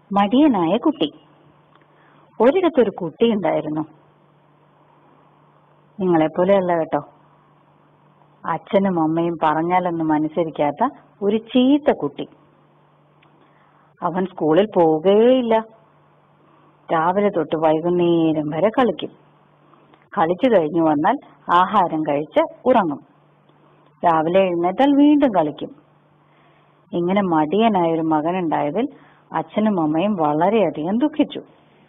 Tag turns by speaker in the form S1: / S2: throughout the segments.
S1: മടിയനായ കുട്ടി ഒരിടത്തൊരു കുട്ടി ഉണ്ടായിരുന്നു നിങ്ങളെപ്പോലെയല്ല കേട്ടോ അച്ഛനും അമ്മയും പറഞ്ഞാലൊന്നും അനുസരിക്കാത്ത ഒരു ചീത്ത കുട്ടി അവൻ സ്കൂളിൽ പോവുകയേയില്ല രാവിലെ തൊട്ട് വൈകുന്നേരം വരെ കളിക്കും കളിച്ചു കഴിഞ്ഞു വന്നാൽ ആഹാരം കഴിച്ച് ഉറങ്ങും രാവിലെ എഴുന്നേറ്റാൽ വീണ്ടും കളിക്കും ഇങ്ങനെ മടിയനായ ഒരു മകനുണ്ടായതിൽ അച്ഛനും അമ്മയും വളരെയധികം ദുഃഖിച്ചു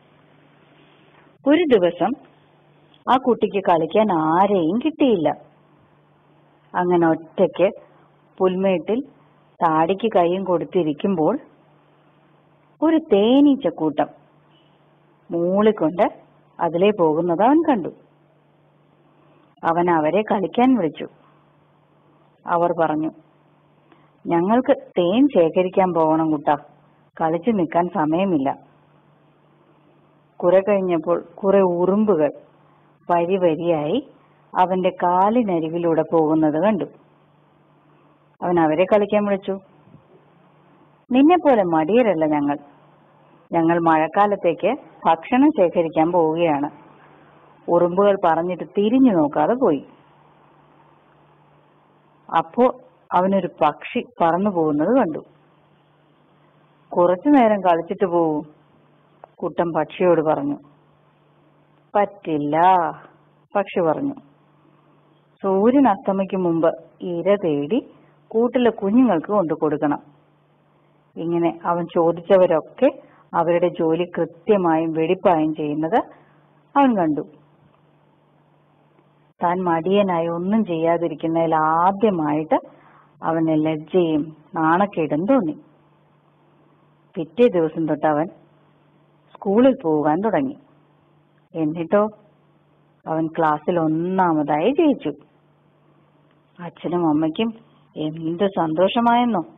S1: ഒരു ദിവസം ആ കുട്ടിക്ക് കളിക്കാൻ ആരെയും കിട്ടിയില്ല അങ്ങനെ ഒറ്റയ്ക്ക് പുൽമേട്ടിൽ താടിക്ക് കൈയും കൊടുത്തിരിക്കുമ്പോൾ ഒരു തേനീച്ചക്കൂട്ടം മൂളിക്കൊണ്ട് അതിലേ പോകുന്നത് അവൻ കണ്ടു അവൻ അവരെ കളിക്കാൻ വിളിച്ചു അവർ പറഞ്ഞു ഞങ്ങൾക്ക് തേൻ ശേഖരിക്കാൻ പോകണം കുട്ടാ കളിച്ചു നിൽക്കാൻ സമയമില്ല കുറെ കഴിഞ്ഞപ്പോൾ കുറെ ഉറുമ്പുകൾ വരി വരിയായി അവന്റെ കാലിനരികിലൂടെ പോകുന്നത് കണ്ടു അവൻ അവരെ കളിക്കാൻ വിളിച്ചു നിന്നെ പോലെ മടിയരല്ല ഞങ്ങൾ ഞങ്ങൾ മഴക്കാലത്തേക്ക് ഭക്ഷണം ശേഖരിക്കാൻ പോവുകയാണ് ഉറുമ്പുകൾ പറഞ്ഞിട്ട് തിരിഞ്ഞു നോക്കാതെ പോയി അപ്പോ അവനൊരു പക്ഷി പറന്നു പോകുന്നത് കണ്ടു കുറച്ചു നേരം കളിച്ചിട്ട് പോവൂ കുട്ടൻ പക്ഷിയോട് പറഞ്ഞു പറ്റില്ല പക്ഷി പറഞ്ഞു സൂര്യൻ അസ്തമിക്കും മുമ്പ് ഇര തേടി കൂട്ടിലെ കുഞ്ഞുങ്ങൾക്ക് കൊണ്ടു കൊടുക്കണം ഇങ്ങനെ അവൻ ചോദിച്ചവരൊക്കെ അവരുടെ ജോലി കൃത്യമായും വെടിപ്പായും ചെയ്യുന്നത് അവൻ കണ്ടു താൻ മടിയനായി ഒന്നും ചെയ്യാതിരിക്കുന്നതിൽ ആദ്യമായിട്ട് അവന് ലജ്ജയും നാണക്കേടും തോന്നി പിറ്റേ ദിവസം തൊട്ട് അവൻ സ്കൂളിൽ പോകാൻ തുടങ്ങി എന്നിട്ടോ അവൻ ക്ലാസ്സിൽ ഒന്നാമതായി ജയിച്ചു അച്ഛനും അമ്മയ്ക്കും എന്ത് സന്തോഷമായെന്നോ